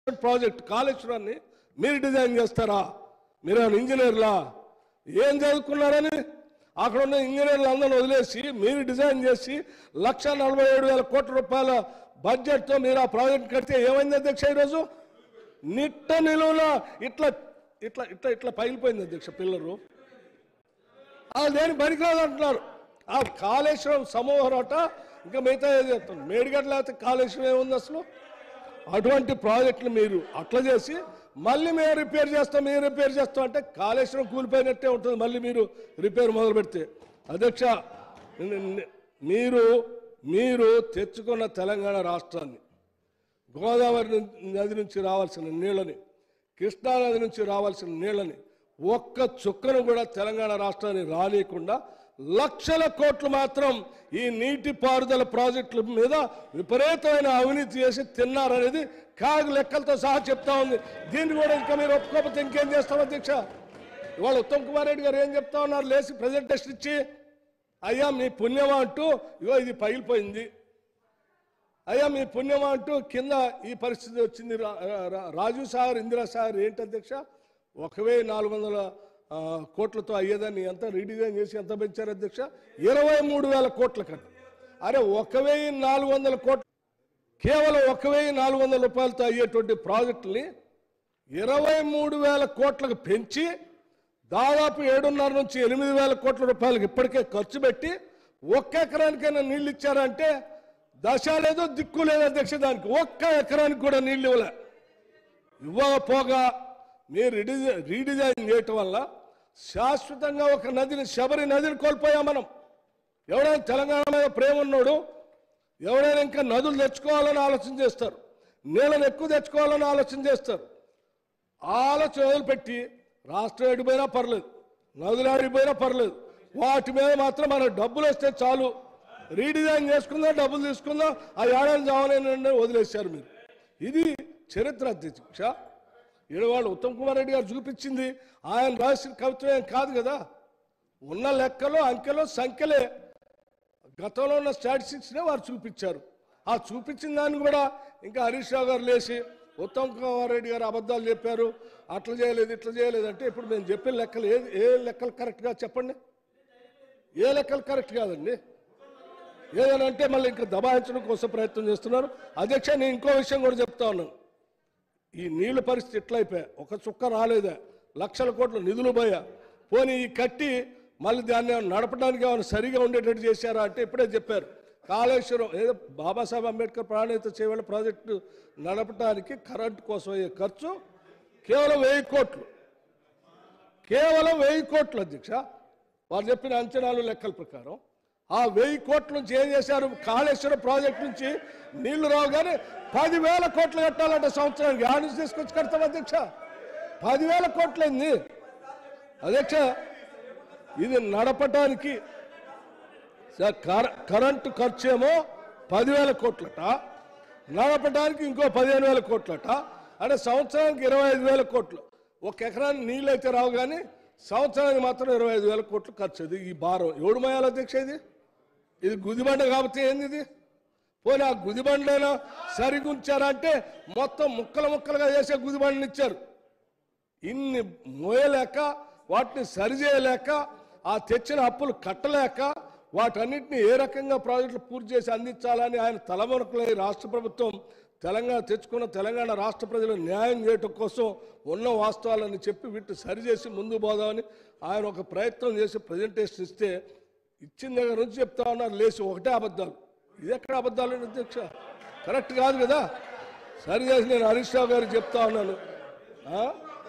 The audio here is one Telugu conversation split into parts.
ప్రాజెక్ట్ కాళేశ్వరాన్ని మీరు డిజైన్ చేస్తారా మీరు ఇంజనీర్లా ఏం చదువుకున్నారని అక్కడ ఉన్న ఇంజనీర్లు అందరూ వదిలేసి మీరు డిజైన్ చేసి లక్ష నలభై ఏడు వేల కోట్ల రూపాయల బడ్జెట్తో మీరు ఆ ప్రాజెక్ట్ కడితే ఏమైంది అధ్యక్ష ఈరోజు నిట్ట నిలువున ఇట్లా ఇట్లా ఇట్లా ఇట్లా పగిలిపోయింది అధ్యక్ష పిల్లలు ఆ దేని పనికిరాదు అంటున్నారు ఆ కాళేశ్వరం సమూహరట ఇంకా మిగతా ఏది చెప్తాను మేడిగడ్డ లేకపోతే కాళేశ్వరం ఏముంది అసలు అటువంటి ప్రాజెక్టులు మీరు అట్లా చేసి మళ్ళీ మేము రిపేర్ చేస్తాం మేము రిపేర్ చేస్తాం అంటే కాళేశ్వరం కూలిపోయినట్టే ఉంటుంది మళ్ళీ మీరు రిపేర్ మొదలు పెడితే అధ్యక్ష ని- ని- మీరు మీరు తెచ్చుకున్న తెలంగాణ రాష్ట్రాన్ని గోదావరి ను- నది నుంచి రావాల్సిన నీళ్ళని కృష్ణా నది నుంచి రావాల్సిన నీళ్ళని ఒక్క చుక్కను కూడా తెలంగాణ రాష్ట్రాన్ని రానియకుండా లక్షల కోట్లు మాత్రం ఈ నీటి పారుదల ప్రాజెక్టుల మీద విపరీతమైన అవినీతి చేసి తిన్నారనేది కాగు లెక్కలతో సహా చెప్తా ఉంది దీన్ని కూడా ఇంకా మీరు ఒప్పుకోకపోతే ఇంకేం చేస్తాం అధ్యక్ష ఇవాళ ఉత్తమ్ కుమార్ రెడ్డి గారు ఏం చెప్తా ఉన్నారు లేచి ప్రజెంటేషన్ ఇచ్చి అయ్యా మీ పుణ్యమా అంటూ ఇగో ఇది పగిలిపోయింది అయ్యా మీ పుణ్యమా అంటూ కింద ఈ పరిస్థితి వచ్చింది రా- రా- రాజీవ్ సాగర్ ఇందిరా సాగర్ ఏంటి అధ్యక్ష ఒక వెయ్యి నాలుగు వందల ఆ, కోట్లతో అయ్యేదాన్ని ఎంత రీడిజైన్ చేసి ఎంత పెంచారు అధ్యక్ష ఇరవై మూడు వేల కోట్ల కట్ట అరే ఒక వెయ్యి నాలుగు వందల కోట్ల కేవలం ఒక వెయ్యి నాలుగు వందల రూపాయలతో అయ్యేటువంటి ప్రాజెక్టుని ఇరవై మూడు వేల కోట్లకు పెంచి దాదాపు ఏడున్నర నుంచి ఎనిమిది వేల కోట్ల రూపాయలకు ఇప్పటికే ఖర్చు పెట్టి ఒక్క ఎకరానికైనా నీళ్ళు ఇచ్చారంటే దశ లేదు దిక్కు లేదు అధ్యక్ష దానికి ఒక్క ఎకరానికి కూడా నీళ్ళు ఇవ్వలే ఇవ్వకపోగా మీరు రీడిజైన్ రీడిజైన్ చేయటం వల్ల శాశ్వతంగా ఒక నదిని శబరి నదిని కోల్పోయాం మనం ఎవడైనా తెలంగాణ మీద ప్రేమ ఉన్నోడు ఎవరైనా ఇంకా నదులు తెచ్చుకోవాలని ఆలోచన చేస్తారు నీళ్ళని ఎక్కువ తెచ్చుకోవాలని ఆలోచన చేస్తారు ఆ ఆలోచన వదిలిపెట్టి రాష్ట్రం ఎడిపోయినా పర్లేదు నదులు ఆడిపోయినా పర్లేదు వాటి మీద మాత్రం మన డబ్బులు వస్తే చాలు రీడిజైన్ చేసుకుందాం డబ్బులు తీసుకుందాం ఆ ఏడాది చావలేని వదిలేశారు మీరు ఇది చరిత్ర అధ్యక్ష ఈడ వాళ్ళు ఉత్తమ్ కుమార్ రెడ్డి గారు చూపించింది ఆయన రాసిన కవిత్వం ఏం కాదు కదా ఉన్న లెక్కలు అంకెలు సంఖ్యలే గతంలో ఉన్న స్టాటిస్టిక్స్నే వారు చూపించారు ఆ చూపించిన దాన్ని కూడా ఇంకా హరీష్ రావు గారు లేచి ఉత్తమ్ కుమార్ రెడ్డి గారు అబద్ధాలు చెప్పారు అట్లా చేయలేదు ఇట్లా చేయలేదు అంటే ఇప్పుడు మేము చెప్పిన లెక్కలు ఏ ఏ లెక్కలు కరెక్ట్గా చెప్పండి ఏ లెక్కలు కరెక్ట్ కాదండి ఏదైనా అంటే మళ్ళీ ఇంకా దబాయించడం కోసం ప్రయత్నం చేస్తున్నారు అధ్యక్ష నేను ఇంకో విషయం కూడా చెప్తా ఉన్నాను ఈ నీళ్ళ పరిస్థితి ఎట్లయిపోయా ఒక చుక్క రాలేదా లక్షల కోట్ల నిధులు పోయా పోనీ ఈ కట్టి మళ్ళీ దాన్ని ఏమైనా నడపడానికి ఏమైనా సరిగా ఉండేటట్టు చేశారా అంటే ఇప్పుడే చెప్పారు కాళేశ్వరం ఏదో బాబాసాహెబ్ అంబేద్కర్ ప్రాణహిత చేయవల ప్రాజెక్టు నడపడానికి కరెంటు కోసం అయ్యే ఖర్చు కేవలం వెయ్యి కోట్లు కేవలం వెయ్యి కోట్లు అధ్యక్ష వారు చెప్పిన అంచనాలు లెక్కల ప్రకారం ఆ వెయ్యి కోట్ల నుంచి ఏం చేశారు కాళేశ్వరం ప్రాజెక్ట్ నుంచి నీళ్లు రావు కానీ పదివేల కోట్లు కట్టాలంటే సంవత్సరానికి ఆడ నుంచి తీసుకొచ్చి కడతాం అధ్యక్ష పదివేల కోట్లయింది అధ్యక్ష ఇది నడపటానికి సార్ కర- కరెంటు ఖర్చు ఏమో పదివేల కోట్లట నడపడానికి ఇంకో పదిహేను వేల కోట్లట అంటే సంవత్సరానికి ఇరవై ఐదు వేల కోట్లు ఒక ఎకరానికి నీళ్ళు అయితే రావు కానీ సంవత్సరానికి మాత్రం ఇరవై ఐదు వేల కోట్లు ఖర్చు ఇది ఈ భారం ఎవడు మయాల అధ్యక్ష ఇది ఇది గుదిబండ కాబట్టి ఏంది ఇది పోనీ ఆ గుదిబండైనా సరిగుంచారా అంటే మొత్తం ముక్కలు ముక్కలుగా చేసే గుదిబండని ఇచ్చారు ఇన్ని మోయలేక వాటిని సరిచేయలేక ఆ తెచ్చిన అప్పులు కట్టలేక వాటన్నిటిని ఏ రకంగా ప్రాజెక్టులు పూర్తి చేసి అందించాలని ఆయన తలమొనకలై రాష్ట్ర ప్రభుత్వం తెలంగాణ తెచ్చుకున్న తెలంగాణ రాష్ట్ర ప్రజలు న్యాయం చేయటం కోసం ఉన్న వాస్తవాలని చెప్పి వీటిని సరిచేసి ముందు పోదామని ఆయన ఒక ప్రయత్నం చేసి ప్రజెంటేషన్ ఇస్తే ఇచ్చిన దగ్గర నుంచి చెప్తా ఉన్నారు లేచి ఒకటే అబద్ధాలు ఇది ఎక్కడ అబద్ధాలు అధ్యక్ష కరెక్ట్ కాదు కదా సరి చేసి నేను హరీష్ రావు గారికి చెప్తా ఉన్నాను ఆ?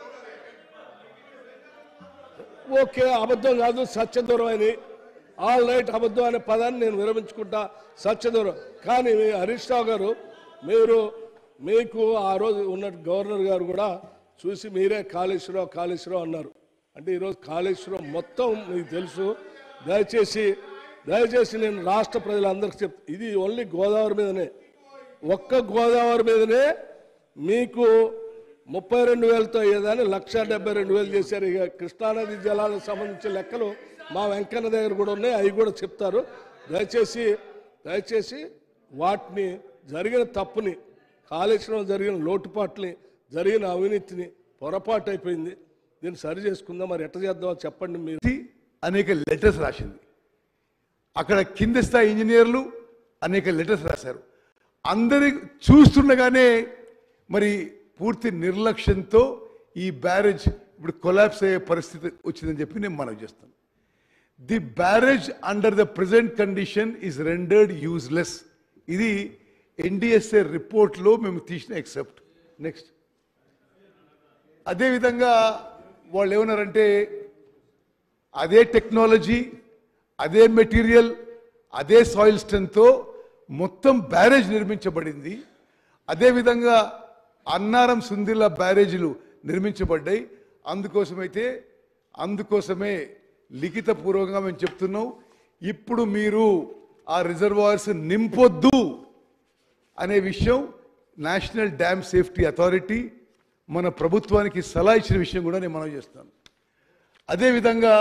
ఓకే అబద్ధం కాదు సత్యదూరం అని ఆల్ రైట్ అబద్ధం అనే పదాన్ని నేను విరమించుకుంటా సత్యదూరం కానీ మీ హరీష్ రావు గారు మీరు మీకు ఆ రోజు ఉన్న గవర్నర్ గారు కూడా చూసి మీరే కాళేశ్వరం కాళేశ్వరం అన్నారు అంటే ఈరోజు కాళేశ్వరం మొత్తం మీకు తెలుసు దయచేసి దయచేసి నేను రాష్ట్ర ప్రజలందరికీ చెప్ ఇది ఓన్లీ గోదావరి మీదనే ఒక్క గోదావరి మీదనే మీకు ముప్పై రెండు వేలతో అయ్యేదాన్ని లక్ష డెబ్బై రెండు వేలు చేశారు ఇక కృష్ణానది జలాలకు సంబంధించిన లెక్కలు మా వెంకన్న దగ్గర కూడా ఉన్నాయి అవి కూడా చెప్తారు దయచేసి దయచేసి వాటిని జరిగిన తప్పుని కాళేశ్వరం జరిగిన లోటుపాట్లని జరిగిన అవినీతిని పొరపాటు అయిపోయింది దీన్ని సరి చేసుకుందాం మరి ఎట్ట చేద్దామో చెప్పండి మీరు వ్యక్తి అనేక లెటర్స్ రాసింది అక్కడ కింద స్థాయి ఇంజనీర్లు అనేక లెటర్స్ రాశారు అందరి చూస్తుండగానే మరి పూర్తి నిర్లక్ష్యంతో ఈ బ్యారేజ్ ఇప్పుడు కొలాప్స్ అయ్యే పరిస్థితి వచ్చిందని చెప్పి నేను మనవి చేస్తాను the barrage under the present condition is rendered useless ఇది ఎన్డిఎస్ఏ రిపోర్ట్లో మేము తీసిన ఎక్సెప్ట్ నెక్స్ట్ అదేవిధంగా వాళ్ళు ఏమన్నారంటే అదే టెక్నాలజీ అదే మెటీరియల్ అదే సాయిల్ స్ట్రెంత్తో మొత్తం బ్యారేజ్ నిర్మించబడింది అదేవిధంగా అన్నారం సుందిల్ల బ్యారేజీలు నిర్మించబడ్డాయి అందుకోసమైతే అందుకోసమే లిఖితపూర్వకంగా మేము చెప్తున్నాం ఇప్పుడు మీరు ఆ రిజర్వాయర్స్ నింపొద్దు అనే విషయం నేషనల్ డ్యామ్ సేఫ్టీ అథారిటీ మన ప్రభుత్వానికి సలహా ఇచ్చిన విషయం కూడా నేను మనవి చేస్తాను అదేవిధంగా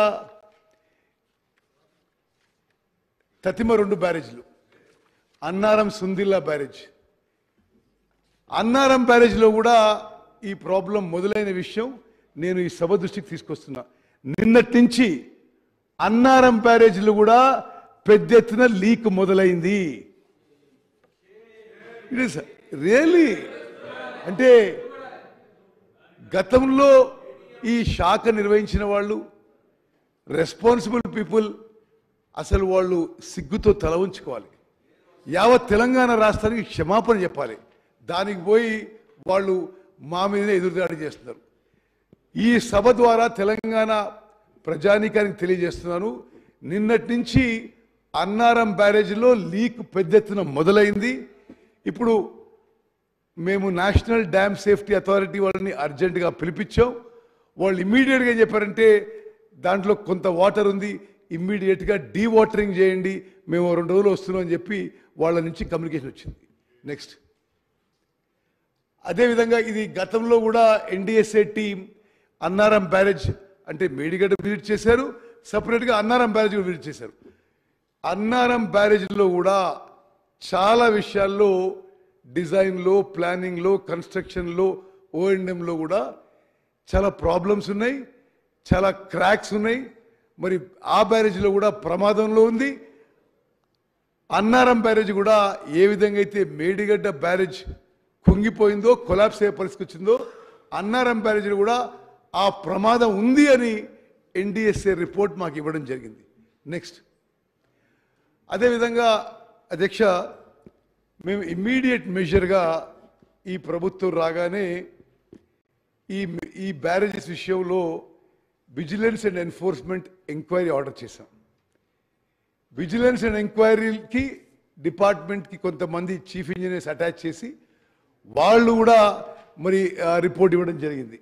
తతిమ రెండు బ్యారేజ్లు అన్నారం సుందిల్లా బ్యారేజ్ అన్నారం బ్యారేజ్లో కూడా ఈ ప్రాబ్లం మొదలైన విషయం నేను ఈ సభ దృష్టికి తీసుకొస్తున్నా నిన్నటి నుంచి అన్నారం బ్యారేజ్లు కూడా పెద్ద ఎత్తున లీక్ మొదలైంది ఇట్ ఇస్ రియలీ అంటే గతంలో ఈ శాఖ నిర్వహించిన వాళ్ళు రెస్పాన్సిబుల్ పీపుల్ అసలు వాళ్ళు సిగ్గుతో తల ఉంచుకోవాలి యావత్ తెలంగాణ రాష్ట్రానికి క్షమాపణ చెప్పాలి దానికి పోయి వాళ్ళు మా మీదనే ఎదురుదాడి చేస్తున్నారు ఈ సభ ద్వారా తెలంగాణ ప్రజానీకానికి తెలియజేస్తున్నాను నిన్నటి నుంచి అన్నారం బ్యారేజ్లో లీక్ పెద్ద ఎత్తున మొదలైంది ఇప్పుడు మేము నేషనల్ డ్యామ్ సేఫ్టీ అథారిటీ వాళ్ళని అర్జెంటుగా పిలిపించాం వాళ్ళు ఇమ్మీడియట్గా ఏం చెప్పారంటే దాంట్లో కొంత వాటర్ ఉంది ఇమ్మీడియట్గా డీ వాటరింగ్ చేయండి మేము రెండు రోజులు వస్తున్నాం అని చెప్పి వాళ్ళ నుంచి కమ్యూనికేషన్ వచ్చింది నెక్స్ట్ అదేవిధంగా ఇది గతంలో కూడా ఎన్డిఎస్ఏ టీం అన్నారం బ్యారేజ్ అంటే మేడిగడ్డ విజిట్ చేశారు సపరేట్గా అన్నారం బ్యారేజ్ కూడా విజిట్ చేశారు అన్నారం బ్యారేజ్లో కూడా చాలా విషయాల్లో డిజైన్లో ప్లానింగ్లో కన్స్ట్రక్షన్లో ఓఎండ్ఎంలో కూడా చాలా ప్రాబ్లమ్స్ ఉన్నాయి చాలా క్రాక్స్ ఉన్నాయి మరి ఆ బ్యారేజ్లో కూడా ప్రమాదంలో ఉంది అన్నారం బ్యారేజ్ కూడా ఏ విధంగా అయితే మేడిగడ్డ బ్యారేజ్ కుంగిపోయిందో కొలాప్స్ అయ్యే పరిస్థితి వచ్చిందో అన్నారం బ్యారేజ్ కూడా ఆ ప్రమాదం ఉంది అని ఎన్డిఎస్ఏ రిపోర్ట్ మాకు ఇవ్వడం జరిగింది నెక్స్ట్ అదేవిధంగా అధ్యక్ష మేము ఇమ్మీడియట్ మెజర్గా ఈ ప్రభుత్వం రాగానే ఈ ఈ బ్యారేజెస్ విషయంలో vigilance and enforcement enquiry order చేశాం విజిలెన్స్ అండ్ ఎంక్వైరీకి డిపార్ట్మెంట్కి కొంతమంది చీఫ్ ఇంజనీర్స్ అటాచ్ చేసి వాళ్ళు కూడా మరి రిపోర్ట్ ఇవ్వడం జరిగింది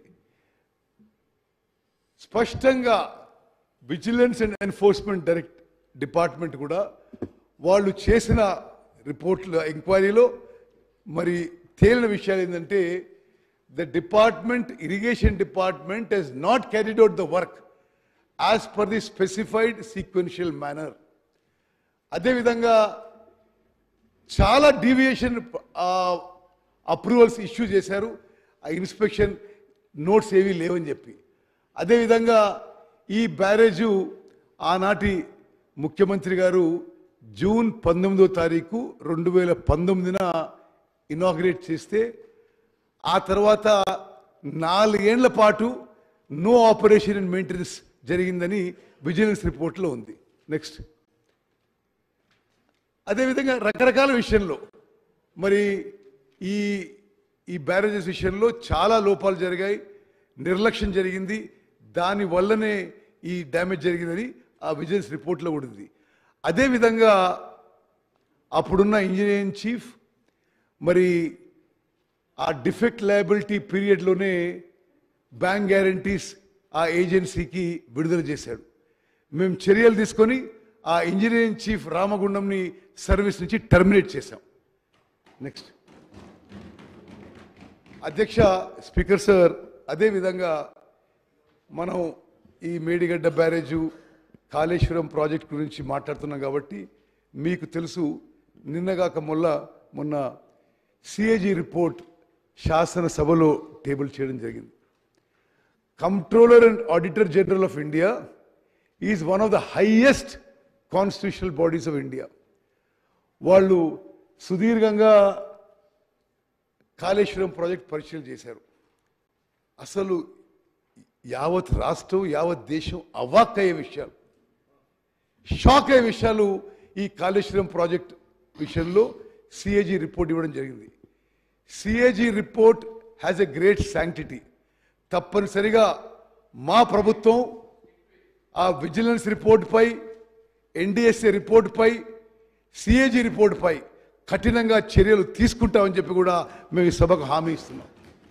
స్పష్టంగా vigilance and enforcement direct department కూడా వాళ్ళు చేసిన రిపోర్ట్ల ఎంక్వైరీలో మరి తేలిన విషయాలు ఏంటంటే the department irrigation department has not carried out the work as per the specified sequential manner అదేవిధంగా చాలా డీవియేషన్ అప్రూవల్స్ ఇష్యూ చేశారు ఆ ఇన్స్పెక్షన్ నోట్స్ ఏవీ లేవని చెప్పి అదేవిధంగా ఈ బ్యారేజు ఆనాటి ముఖ్యమంత్రి గారు జూన్ పంతొమ్మిదో తారీఖు రెండు వేల పంతొమ్మిదిన ఇనాగ్రేట్ చేస్తే ఆ తర్వాత నాలుగేళ్ల పాటు నో ఆపరేషన్ అండ్ మెయింటెనెన్స్ జరిగిందని విజిలెన్స్ రిపోర్ట్లో ఉంది నెక్స్ట్ అదేవిధంగా రకరకాల విషయంలో మరి ఈ ఈ బ్యారేజెస్ విషయంలో చాలా లోపాలు జరిగాయి నిర్లక్ష్యం జరిగింది దాని వల్లనే ఈ డ్యామేజ్ జరిగిందని ఆ విజిలెన్స్ రిపోర్ట్లో కూడా ఉంది అదేవిధంగా అప్పుడున్న ఇంజనీరింగ్ చీఫ్ మరి ఆ డిఫెక్ట్ లయబిలిటీ పీరియడ్లోనే బ్యాంక్ గ్యారంటీస్ ఆ ఏజెన్సీకి విడుదల చేశాడు మేము చర్యలు తీసుకొని ఆ ఇంజనీరింగ్ చీఫ్ రామగుండంని సర్వీస్ నుంచి టర్మినేట్ చేశాం నెక్స్ట్ అధ్యక్ష స్పీకర్ సార్ అదేవిధంగా మనం ఈ మేడిగడ్డ బ్యారేజు కాళేశ్వరం ప్రాజెక్ట్ గురించి మాట్లాడుతున్నాం కాబట్టి మీకు తెలుసు నిన్నగాక మొల్ల మొన్న సిఏజీ రిపోర్ట్ శాసనసభలో టేబుల్ చేయడం జరిగింది controller and auditor general of India is one of the highest constitutional bodies of India వాళ్ళు సుదీర్ఘంగా కాళేశ్వరం ప్రాజెక్ట్ పరిశీలన చేశారు అసలు యావత్ రాష్ట్రం యావత్ దేశం అవాక్కయ్యే విషయాలు షాక్ అయ్యే విషయాలు ఈ కాళేశ్వరం ప్రాజెక్ట్ విషయంలో సిఏజీ రిపోర్ట్ ఇవ్వడం జరిగింది CAG report has a great sanctity తప్పనిసరిగా మా ప్రభుత్వం ఆ విజిలెన్స్ రిపోర్ట్పై ఎన్డిఎస్ఏ రిపోర్ట్పై సిఏజీ రిపోర్ట్పై కఠినంగా చర్యలు తీసుకుంటామని చెప్పి కూడా మేము ఈ సభకు హామీ ఇస్తున్నాం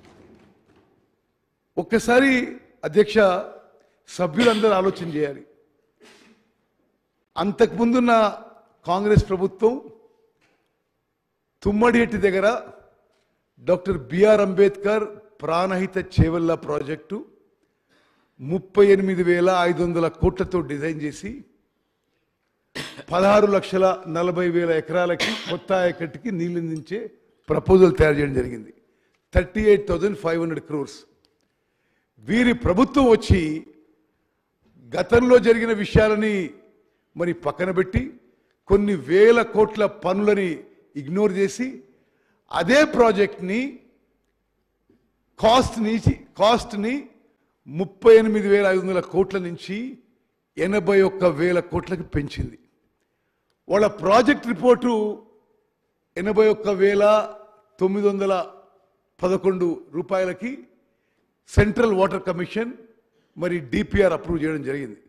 ఒక్కసారి అధ్యక్ష సభ్యులందరూ ఆలోచన చేయాలి అంతకుముందున్న కాంగ్రెస్ ప్రభుత్వం తుమ్మడిహెట్టి దగ్గర doctor BR Ambedkar Pranahita Chevella project ముప్పై ఎనిమిది వేల ఐదు వందల కోట్లతో డిజైన్ చేసి పదహారు లక్షల నలభై వేల ఎకరాలకి కొత్త ఆయకట్టుకి నీళ్ళు అందించే ప్రపోజల్ తయారు చేయడం జరిగింది thirty eight thousand five hundred crores వీరి ప్రభుత్వం వచ్చి గతంలో జరిగిన విషయాలని మరి పక్కన పెట్టి కొన్ని వేల కోట్ల పనులని ఇగ్నోర్ చేసి అదే ప్రాజెక్ట్ని కాస్ట్ని కాస్ట్ని ముప్పై ఎనిమిది వేల ఐదు వందల కోట్ల నుంచి ఎనభై ఒక్క వేల కోట్లకి పెంచింది వాళ్ళ ప్రాజెక్ట్ రిపోర్టు ఎనభై ఒక్క వేల తొమ్మిది వందల పదకొండు రూపాయలకి సెంట్రల్ వాటర్ కమిషన్ మరి డిపిఆర్ అప్రూవ్ చేయడం జరిగింది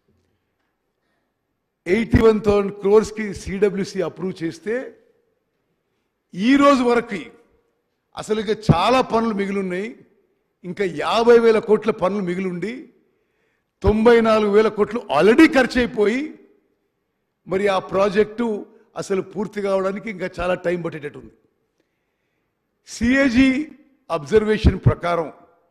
ఎయిటీ వన్ థౌసండ్ క్రోర్స్కి సిడబ్ల్యూసి అప్రూవ్ చేస్తే ఈ రోజు వరకు అసలు ఇక చాలా పనులు మిగిలి ఉన్నాయి ఇంకా యాభై వేల కోట్ల పనులు మిగిలి ఉండి తొంభై నాలుగు వేల కోట్లు ఆల్రెడీ ఖర్చు అయిపోయి మరి ఆ ప్రాజెక్టు అసలు పూర్తి కావడానికి ఇంకా చాలా టైం పట్టేటట్టు ఉంది సిఏజీ అబ్జర్వేషన్ ప్రకారం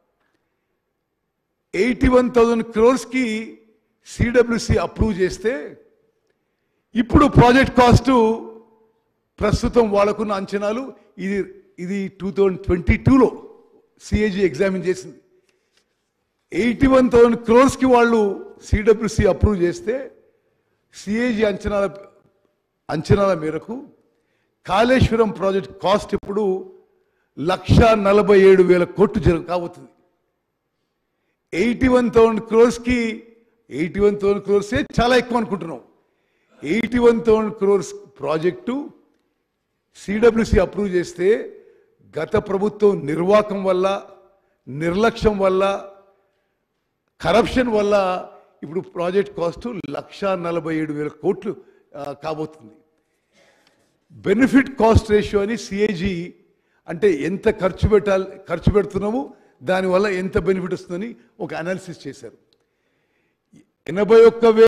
ఎయిటీ వన్ థౌజండ్ క్రోర్స్కి సిడబ్ల్యూసి అప్రూవ్ చేస్తే ఇప్పుడు ప్రాజెక్ట్ కాస్ట్ ప్రస్తుతం వాళ్ళకున్న అంచనాలు ఇది ఇది టూ థౌజండ్ ట్వంటీ టూలో సిఏజీ ఎగ్జామిన్ చేసింది ఎయిటీ వన్ థౌజండ్ క్రోర్స్కి వాళ్ళు సిడబ్ల్యూసి అప్రూవ్ చేస్తే సిఏజీ అంచనాల అంచనాల మేరకు కాళేశ్వరం ప్రాజెక్ట్ కాస్ట్ ఇప్పుడు లక్ష నలభై ఏడు వేల కోట్లు జరు కాబోతుంది ఎయిటీ వన్ థౌసండ్ క్రోర్స్కి ఎయిటీ వన్ థౌసండ్ క్రోర్సే చాలా ఎక్కువ అనుకుంటున్నాం eighty one thousand crores project CWC approve చేస్తే గత ప్రభుత్వం నిర్వాకం వల్ల నిర్లక్ష్యం వల్ల కరప్షన్ వల్ల ఇప్పుడు ప్రాజెక్ట్ కాస్ట్ లక్ష నలభై ఏడు వేల కోట్లు ఆ, కాబోతుంది బెనిఫిట్ కాస్ట్ రేషియో అని సిఏజీ అంటే ఎంత ఖర్చు పెట్టాలి ఖర్చు పెడుతున్నాము దానివల్ల ఎంత బెనిఫిట్ వస్తుందని ఒక అనాలిసిస్ చేశారు ఎనభై ఒక్క